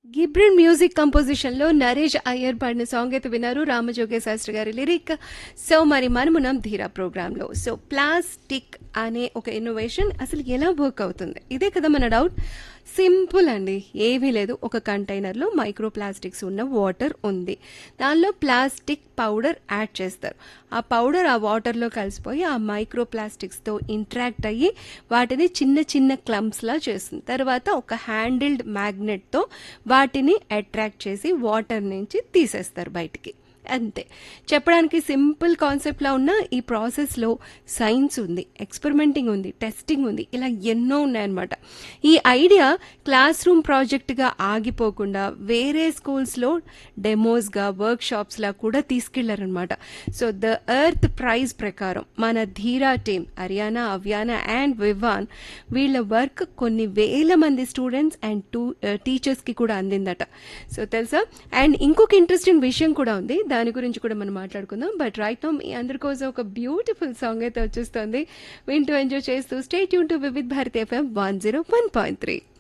గిబ్రిన్ music composition లో నరేష్ అయ్యర్ పాడిన song అయితే విన్నారు రామజోగే శాస్త్రి గారి లిరిక్ సో మరి మనమునం ధీరా ప్రోగ్రామ్ లో సో ప్లాస్టిక్ అనే ఒక ఇన్నోవేషన్ అసలు ఎలా వర్క్ అవుతుంది ఇదే కదా మన డౌట్ సింపుల్ అండి ఏమీ లేదు ఒక కంటైనర్లో మైక్రో ప్లాస్టిక్స్ ఉన్న వాటర్ ఉంది దానిలో ప్లాస్టిక్ పౌడర్ యాడ్ చేస్తారు ఆ పౌడర్ ఆ వాటర్లో కలిసిపోయి ఆ మైక్రో ప్లాస్టిక్స్తో ఇంట్రాక్ట్ అయ్యి వాటిని చిన్న చిన్న క్లమ్స్లా చేస్తుంది తర్వాత ఒక హ్యాండిల్డ్ మ్యాగ్నెట్తో వాటిని అట్రాక్ట్ చేసి వాటర్ నుంచి తీసేస్తారు బయటికి అంతే చెప్పడానికి సింపుల్ కాన్సెప్ట్లా ఉన్న ఈ ప్రాసెస్లో సైన్స్ ఉంది ఎక్స్పెరిమెంటింగ్ ఉంది టెస్టింగ్ ఉంది ఇలా ఎన్నో ఉన్నాయన్నమాట ఈ ఐడియా క్లాస్ రూమ్ ప్రాజెక్ట్గా ఆగిపోకుండా వేరే స్కూల్స్లో డెమోస్గా వర్క్ షాప్స్లా కూడా తీసుకెళ్లారనమాట సో ద ఎర్త్ ప్రైజ్ ప్రకారం మన ధీరా టీం హర్యానా అవ్యానా అండ్ వివాన్ వీళ్ళ వర్క్ కొన్ని వేల మంది స్టూడెంట్స్ అండ్ టూ టీచర్స్కి కూడా అందిందట సో తెలుసా అండ్ ఇంకొక ఇంట్రెస్టింగ్ విషయం కూడా ఉంది దాని గురించి కూడా మనం మాట్లాడుకుందాం బట్ రైట్ నో మీ అందరి కోసం ఒక బ్యూటిఫుల్ సాంగ్ అయితే వచ్చేస్తుంది వింటూ ఎంజాయ్ చేస్తూ స్టేట్ యూన్ to Vividh Bharati FM one zero one point three